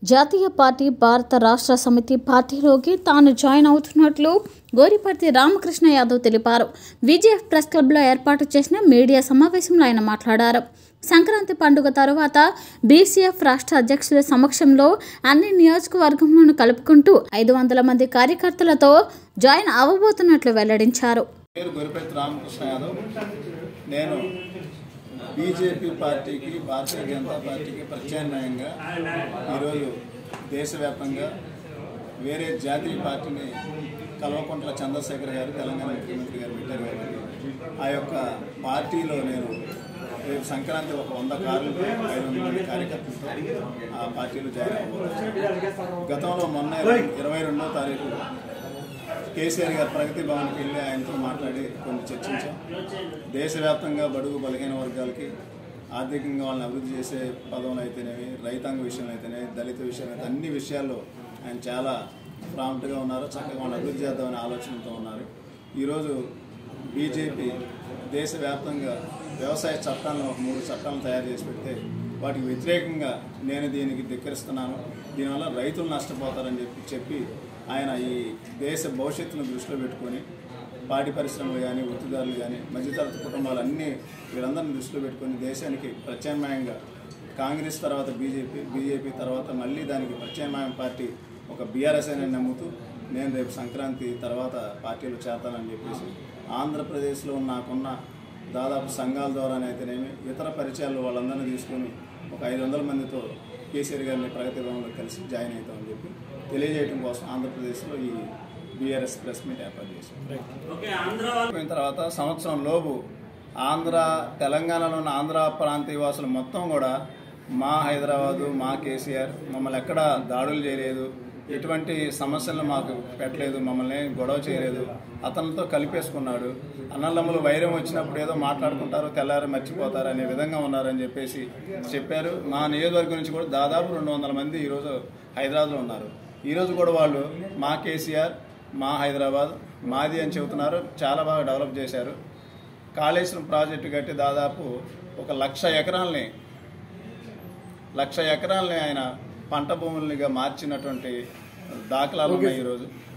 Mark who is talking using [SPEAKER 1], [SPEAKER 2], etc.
[SPEAKER 1] జాతీయ పార్టీ భారత రాష్ట్ర సమితి పార్టీలోకి తాను జాయిన్ అవుతున్నట్లు గోరిపర్తి రామకృష్ణ యాదవ్ తెలిపారు విజేఎఫ్ ప్రెస్ క్లబ్లో ఏర్పాటు చేసిన మీడియా సమావేశంలో ఆయన మాట్లాడారు సంక్రాంతి పండుగ తరువాత బీసీఎఫ్ రాష్ట్ర అధ్యక్షుల సమక్షంలో అన్ని నియోజకవర్గంలోనూ కలుపుకుంటూ ఐదు వందల మంది కార్యకర్తలతో జాయిన్ అవ్వబోతున్నట్లు వెల్లడించారు
[SPEAKER 2] పేరు గొరిపెత్తి రామకృష్ణ యాదవ్ నేను బీజేపీ పార్టీకి భారతీయ జనతా పార్టీకి ప్రత్యామ్నాయంగా ఈరోజు దేశవ్యాప్తంగా వేరే జాతీయ పార్టీని కల్వకుంట్ల చంద్రశేఖర్ గారు తెలంగాణ ముఖ్యమంత్రి గారు పెట్టారు కాబట్టి ఆ యొక్క పార్టీలో నేను రేపు సంక్రాంతి ఒక వంద కార్లు ఐదు వందల మంది కార్యకర్తలతో ఆ పార్టీలో జాయిన్ అవ్వబోతున్నాను గతంలో మొన్న ఇరవై రెండో తారీఖు కేసీఆర్ గారు ప్రగతి భవన్కి వెళ్ళి ఆయనతో మాట్లాడి కొన్ని చర్చించాం దేశవ్యాప్తంగా బడుగు బలహీన వర్గాలకి ఆర్థికంగా వాళ్ళని అభివృద్ధి చేసే పదవులు అయితేనేవి రైతాంగ విషయంలో అయితేనే దళిత విషయంలో అయితే అన్ని విషయాల్లో ఆయన చాలా ప్రాంప్ట్గా ఉన్నారు చక్కగా వాళ్ళని అభివృద్ధి చేద్దామనే ఆలోచనతో ఉన్నారు ఈరోజు బీజేపీ దేశవ్యాప్తంగా వ్యవసాయ చట్టాలను ఒక మూడు చట్టాలను తయారు చేసి పెడితే వాటికి వ్యతిరేకంగా నేను దీనికి ధిక్కరిస్తున్నాను దీనివల్ల రైతులు నష్టపోతారని చెప్పి చెప్పి ఆయన ఈ దేశ భవిష్యత్తును దృష్టిలో పెట్టుకొని పాడి పరిశ్రమలు కానీ వృత్తిదారులు కానీ మధ్యతరగతి కుటుంబాలు అన్నీ వీరందరిని దృష్టిలో పెట్టుకొని దేశానికి ప్రత్యామ్నాయంగా కాంగ్రెస్ తర్వాత బీజేపీ బీజేపీ తర్వాత మళ్ళీ దానికి ప్రత్యామ్నాయం పార్టీ ఒక బీఆర్ఎస్ అని నమ్ముతూ నేను రేపు సంక్రాంతి తర్వాత పార్టీలో చేరతానని చెప్పేసి ఆంధ్రప్రదేశ్లో నాకున్న దాదాపు సంఘాల ద్వారానైతేనేమి ఇతర పరిచయాలు వాళ్ళందరినీ తీసుకొని ఒక ఐదు వందల మందితో కేసీఆర్ గారిని ప్రగతి భవన్లో కలిసి జాయిన్ అవుతామని చెప్పి తెలియజేయడం కోసం ఆంధ్రప్రదేశ్లో ఈ బీఆర్ఎస్ ప్రెస్ మీట్ ఏర్పాటు చేశాం అయిపోయిన తర్వాత సంవత్సరం లోపు ఆంధ్ర తెలంగాణలో ఉన్న ఆంధ్ర ప్రాంతీయ వాసులు మొత్తం కూడా మా హైదరాబాదు మా కేసీఆర్ మమ్మల్ని ఎక్కడ దాడులు చేయలేదు ఎటువంటి సమస్యలను మాకు పెట్టలేదు మమ్మల్ని గొడవ చేయలేదు అతనితో కలిపేసుకున్నాడు అన్నదమ్ములు వైరం వచ్చినప్పుడు ఏదో మాట్లాడుకుంటారు తెల్లారి మర్చిపోతారు అనే విధంగా ఉన్నారని చెప్పేసి చెప్పారు మా నియోజకవర్గం నుంచి కూడా దాదాపు రెండు వందల మంది ఈరోజు హైదరాబాద్లో ఉన్నారు ఈరోజు కూడా వాళ్ళు మా కేసీఆర్ మా హైదరాబాద్ మాది అని చెబుతున్నారు చాలా బాగా డెవలప్ చేశారు కాళేశ్వరం ప్రాజెక్టు కట్టి దాదాపు ఒక లక్ష ఎకరాలని లక్ష ఎకరాలని ఆయన పంట భూములుగా మార్చినటువంటి దాఖలాలు ఉన్నాయి ఈరోజు